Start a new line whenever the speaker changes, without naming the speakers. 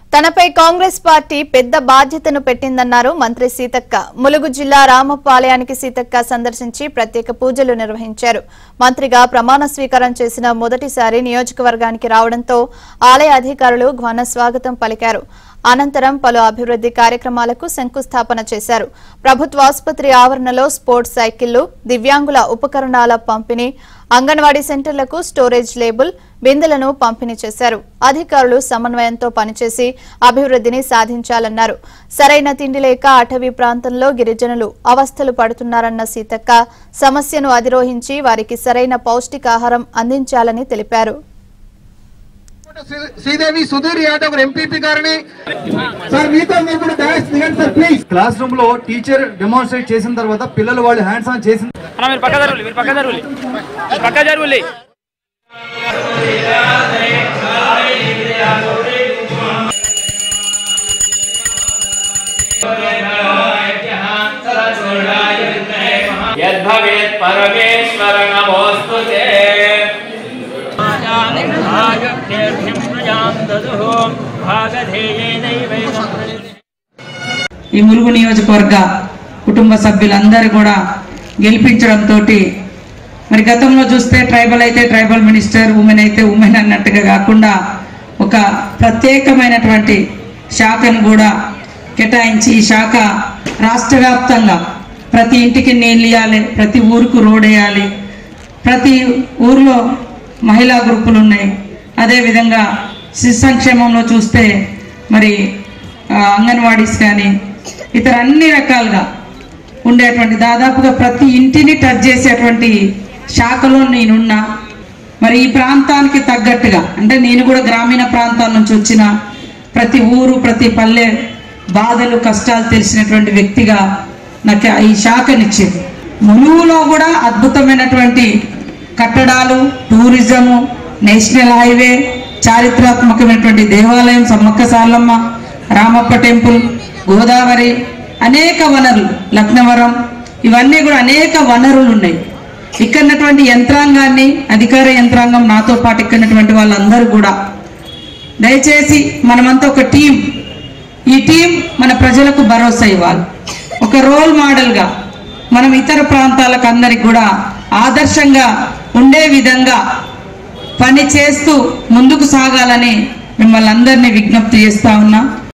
తనపై కాంగ్రెస్ పార్టీ పెద్ద బాధ్యతను పెట్టిందన్నారు మంత్రి సీతక్క ములుగు జిల్లా రామపాలయానికి సీతక్క సందర్శించి ప్రత్యేక పూజలు నిర్వహించారు మంత్రిగా ప్రమాణ స్వీకారం చేసిన మొదటిసారి నియోజకవర్గానికి రావడంతో ఆలయ అధికారులు ఘన స్వాగతం పలికారు అనంతరం పలు అభివృద్ధి కార్యక్రమాలకు శంకుస్థాపన చేశారు ప్రభుత్వ ఆసుపత్రి ఆవరణలో స్పోర్ట్స్ సైకిళ్లు దివ్యాంగుల ఉపకరణాల పంపిణీ అంగన్వాడీ సెంటర్లకు స్టోరేజ్ లేబుల్ బిందెలను పంపిణీ చేశారు అధికారులు సమన్వయంతో పనిచేసి అభివృద్ధిని సాధించాలన్నారు సరైన తిండి లేక అటవీ ప్రాంతంలో గిరిజనులు అవస్థలు పడుతున్నారన్న సీతక్క సమస్యను అధిరోహించి వారికి సరైన పౌష్టికాహారం అందించాలని తెలిపారు
శ్రీ- శ్రీదేవి సుధీర్ యాదవ్ ఎంపీపీ గారిని సార్ మీతో ఇప్పుడు డాష్ దిగండి సార్ ప్లీజ్
క్లాస్ రూమ్ లో టీచర్ డెమాన్స్ట్రేట్ చేసిన తర్వాత పిల్లలు వాళ్ళు హ్యాండ్స్ ఆన్ చేసిన
అన్న మీరు పక్క జరుగులి మీరు పక్క జరుగులి పక్క జరుగులి
यद्भवेत् परमेश्वर नमोऽस्तु ते
ఈ ములుగు నియోజకవర్గ కుటుంబ సభ్యులందరూ కూడా గెలిపించడంతో మరి గతంలో చూస్తే ట్రైబల్ అయితే ట్రైబల్ మినిస్టర్ ఉమెన్ అయితే ఉమెన్ అన్నట్టుగా కాకుండా ఒక ప్రత్యేకమైనటువంటి శాఖను కూడా కేటాయించి ఈ శాఖ రాష్ట్ర వ్యాప్తంగా ప్రతి ఇంటికి నీళ్ళు ఇవ్వాలి ప్రతి ఊరుకు రోడ్ వేయాలి ప్రతి ఊర్లో మహిళా గ్రూపులు ఉన్నాయి అదేవిధంగా శిశు సంక్షేమంలో చూస్తే మరి ఆ, అంగన్వాడీస్ కానీ ఇతర అన్ని రకాలుగా ఉండేటువంటి దాదాపుగా ప్రతి ఇంటిని టచ్ చేసేటువంటి శాఖలో నేనున్నా మరి ఈ ప్రాంతానికి తగ్గట్టుగా అంటే నేను కూడా గ్రామీణ ప్రాంతాల నుంచి వచ్చిన ప్రతి ఊరు ప్రతి పల్లె బాధలు కష్టాలు తెలిసినటువంటి వ్యక్తిగా నాకు ఈ శాఖనిచ్చింది ములుగులో కూడా అద్భుతమైనటువంటి కట్టడాలు టూరిజము నేషనల్ హైవే చారిత్రాత్మకమైనటువంటి దేవాలయం సమ్మక్క సార్లమ్మ రామప్ప టెంపుల్ గోదావరి అనేక వనరులు లక్నవరం ఇవన్నీ కూడా అనేక వనరులు ఉన్నాయి ఇక్కడ ఉన్నటువంటి యంత్రాంగాన్ని అధికార యంత్రాంగం నాతో పాటు ఇక్కడ ఉన్నటువంటి వాళ్ళందరూ కూడా దయచేసి మనమంతా ఒక టీం ఈ టీం మన ప్రజలకు భరోసా ఇవ్వాలి ఒక రోల్ మోడల్గా మనం ఇతర ప్రాంతాలకు అందరికి కూడా ఆదర్శంగా ఉండే విధంగా పని చేస్తూ ముందుకు సాగాలని మిమ్మల్ని అందరినీ విజ్ఞప్తి చేస్తా ఉన్నా